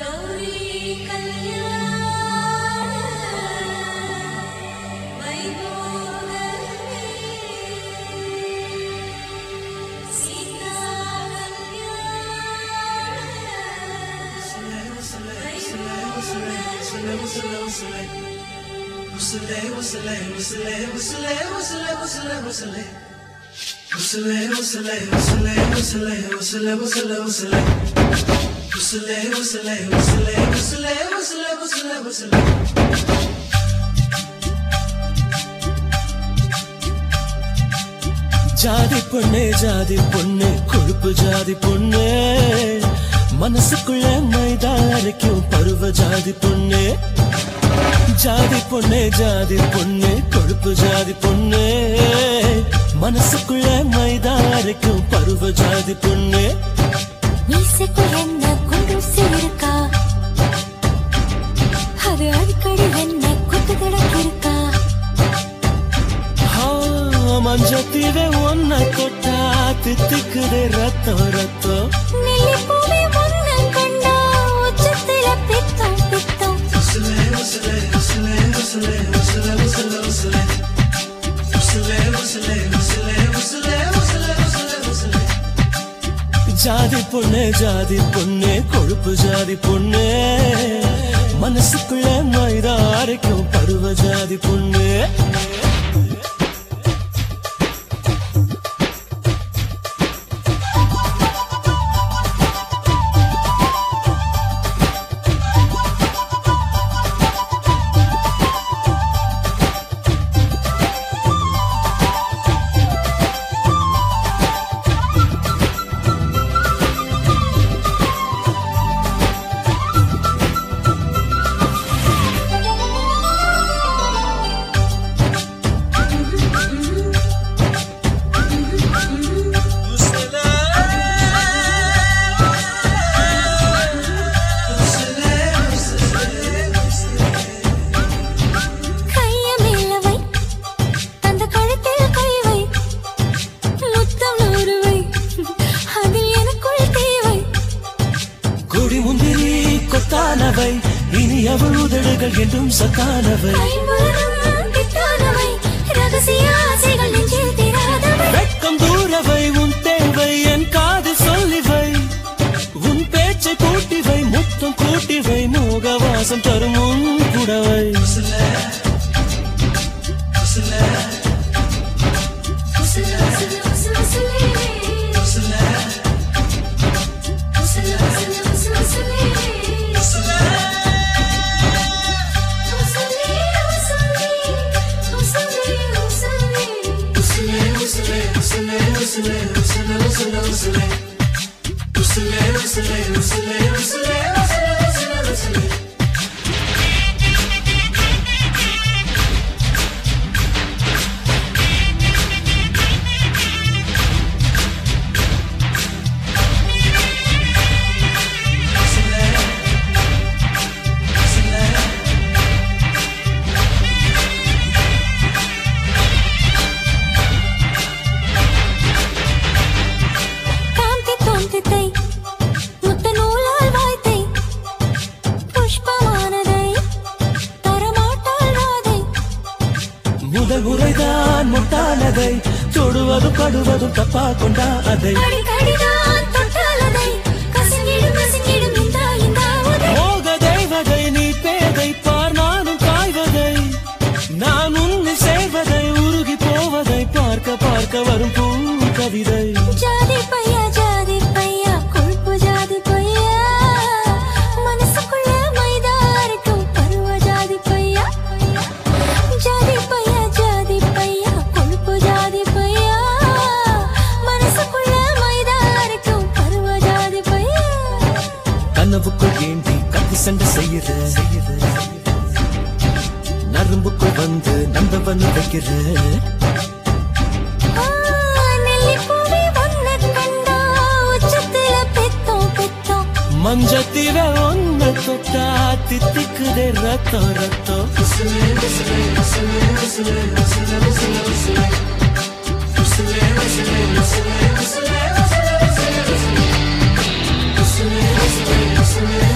கௌரி கல்யாண வைபோகமே சீதா ஜாதி பொண்ணு ஜாதி பொண்ணு கொழுப்பு ஜாதி பொண்ணு மனசுக்குள்ள மைதா அரைக்கும் பருவ ஜாதி பொண்ணு ஜாதி பொண்ணு ஜாதி பொண்ணு கொழுப்பு ஜாதி பொண்ணு மனசுக்குள்ள மைதா அரைக்கும் பருவ ஜாதி பொண்ணு மீசைக்குள் என்ன குண்டூசி இருக்கா அது அடிக்கடி என்ன குத்து கிடக்கிருக்கா ஆ, மஞ்சத்தீவே ஒன்ன கொட்டா தித்திக்குதே ரத்தம் ரத்தம் நெல்லி பூவே ஒன்ன கண்டா உச்சத்துல பித்தம் பித்தம் ஜாதி பொண்ணு ஜாதி பொண்ணு கொழுப்பு ஜாதி பொண்ணு மனசுக்குள்ள மைதா அரைக்கும் பருவ ஜாதி பொண்ணு கைய மேல வை அந்த கழுத்தில் கை வை முத்தம் நூறு வை அதில் எனக்குள் தேவை கொடி முந்திரி கொத்தானவை இனி அவள் உதடுகள் என்றும் சத்தானவை ஐம்புலனும் பித்தானவை ரகசிய ஆசைகள் நெஞ்சில் தீராதவை வெட்கம் தூரவை உன் தேவை என் காது சொல்லிவை உன் பேச்சை கூட்டிவை முத்தம் கூட்டிவை மோகவாசம் தரும் உன் புடவை உசுல உசுல உசுல உசுலே உசுல உசுல உசுல உசுலே உசுலே உசுலே உசுலே உசுலே காந்தி தோன்றித்தை முத்த நூலால் வாய்த்தை புஷ்பமானதை தரமாட்டாள் ராதை முதல் முறைதான் முட்டானதை தொடுவதும் படுவதும் தப்பா கொண்டா அதை அடிக்கடிதான் தொட்டாலதை கசங்கிடும் கசங்கிடும் இந்தா இந்தா உதை மோக தேவதை நீ பேதை பார் நானும் காய்வதை நான் உன்னை செய்வதை உருகி போவதை பார்க்க பார்க்க வரும் பூ கவிதை ஜாதி பையா ஜாதி பையா கொழுப்பு ஜாதி பையா மனசுக்குள்ள மைதா அரைக்கும் பருவ ஜாதி பையா ஜாதி பையா ஜாதி பையா கொழுப்பு ஜாதி பையா மனசுக்குள்ள மைதா அரைக்கும் பருவ ஜாதி பையா கனவுக்குள் ஏண்டி கத்தி சண்டை செய்யுது நரம்புக்குள் வந்து நந்தவன் வைக்கிற ஆ, நெல்லிப்பூவே ஒன்ன கண்டா உச்சத்துல பெத்தோம் பெத்தோம் மஞ்சத்தில ஒன்ன தொட்டா தித்திக்குதே ரத்தம் ரத்தம் உசுலே